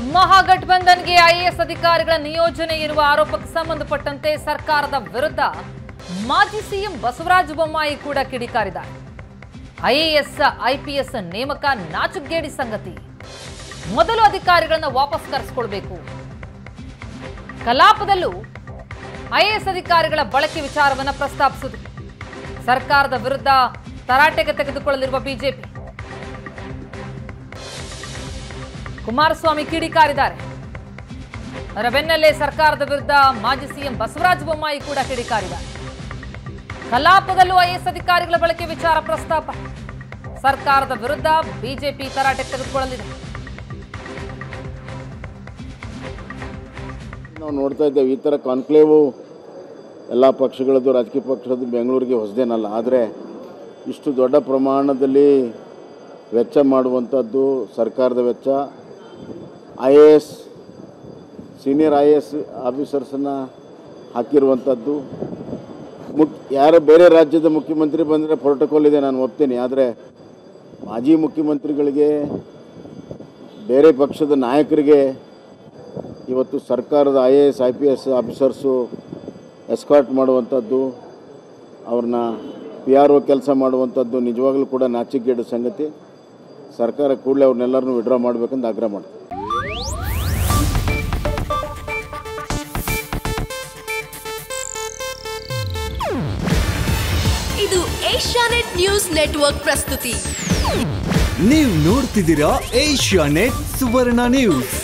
ಮಹಾಗಠಬಂಧನ್ಗೆ IAS ಅಧಿಕಾರಿಗಳ ನಿಯೋಜನೆ ಇರುವ ಆರೋಪಕ್ಕೆ ಸಂಬಂಧಪಟ್ಟಂತೆ ಸರ್ಕಾರದ ವಿರುದ್ಧ ಮಾಜಿ ಸಿಎಂ ಬಸವರಾಜ ಬೊಮ್ಮಾಯಿ ಕೂಡ ಕಿಡಿಕಾರಿದ್ದಾರೆ ಐಎಎಸ್ ಐಪಿಎಸ್ ನೇಮಕ ನಾಚುಗೇಡಿ ಸಂಗತಿ ಮೊದಲು ಅಧಿಕಾರಿಗಳನ್ನ ವಾಪಸ್ ಕರೆಸಿಕೊಳ್ಬೇಕು ಕಲಾಪದಲ್ಲೂ ಐಎಎಸ್ ಅಧಿಕಾರಿಗಳ ಬಳಕೆ ವಿಚಾರವನ್ನ ಪ್ರಸ್ತಾಪಿಸಿದ್ರು ಸರ್ಕಾರದ ವಿರುದ್ಧ ತರಾಟೆಗೆ ತೆಗೆದುಕೊಳ್ಳಲಿರುವ ಬಿಜೆಪಿ ಕುಮಾರಸ್ವಾಮಿ ಕಿಡಿಕಾರಿದ್ದಾರೆ ಅದರ ಬೆನ್ನಲ್ಲೇ ಸರ್ಕಾರದ ವಿರುದ್ಧ ಮಾಜಿ ಸಿಎಂ ಬಸವರಾಜ ಬೊಮ್ಮಾಯಿ ಕೂಡ ಕಿಡಿಕಾರಿದ್ದಾರೆ ಕಲಾಪದಲ್ಲೂ ಐಎಸ್ ಅಧಿಕಾರಿಗಳ ಬಳಕೆ ವಿಚಾರ ಪ್ರಸ್ತಾಪ ಸರ್ಕಾರದ ವಿರುದ್ಧ ಬಿಜೆಪಿ ತರಾಟೆ ತೆಗೆದುಕೊಳ್ಳಲಿದೆ ನಾವು ನೋಡ್ತಾ ಇದ್ದೇವೆ ಈ ಥರ ಕಾನ್ಕ್ಲೇವು ಎಲ್ಲ ಪಕ್ಷಗಳದ್ದು ರಾಜಕೀಯ ಪಕ್ಷದ್ದು ಬೆಂಗಳೂರಿಗೆ ಹೊಸದೇನಲ್ಲ ಆದರೆ ಇಷ್ಟು ದೊಡ್ಡ ಪ್ರಮಾಣದಲ್ಲಿ ವೆಚ್ಚ ಮಾಡುವಂಥದ್ದು ಸರ್ಕಾರದ ವೆಚ್ಚ I A S senior I A S ಆಫೀಸರ್ಸನ್ನು ಹಾಕಿರುವಂಥದ್ದು ಮುಕ್ ಯಾರು ಬೇರೆ ರಾಜ್ಯದ ಮುಖ್ಯಮಂತ್ರಿ ಬಂದರೆ ಪ್ರೋಟೋಕಾಲ್ ಇದೆ ನಾನು ಒಪ್ತೀನಿ ಆದರೆ ಮಾಜಿ ಮುಖ್ಯಮಂತ್ರಿಗಳಿಗೆ ಬೇರೆ ಪಕ್ಷದ ನಾಯಕರಿಗೆ ಇವತ್ತು ಸರ್ಕಾರದ I A S I P S officers escort ಮಾಡುವಂಥದ್ದು ಅವ್ರನ್ನ ಪಿ ಆರ್ ಒ ಕೆಲಸ ಮಾಡುವಂಥದ್ದು ನಿಜವಾಗ್ಲೂ ಕೂಡ ನಾಚಿಕೆಗೇಡು ಸಂಗತಿ ಸರ್ಕಾರ ಕೂಡಲೇ ಅವ್ರನ್ನೆಲ್ಲರನ್ನೂ ವಿಡ್ರಾ ಮಾಡಬೇಕಂತ ಆಗ್ರಹ ಮಾಡ್ತೀನಿ ಇದು ಏಷ್ಯಾನೆಟ್ ನ್ಯೂಸ್ ನೆಟ್ವರ್ಕ್ ಪ್ರಸ್ತುತಿ ನೀವು ನೋಡ್ತಿದ್ದೀರಾ ಏಷ್ಯಾ ನೆಟ್ ಸುವರ್ಣ ನ್ಯೂಸ್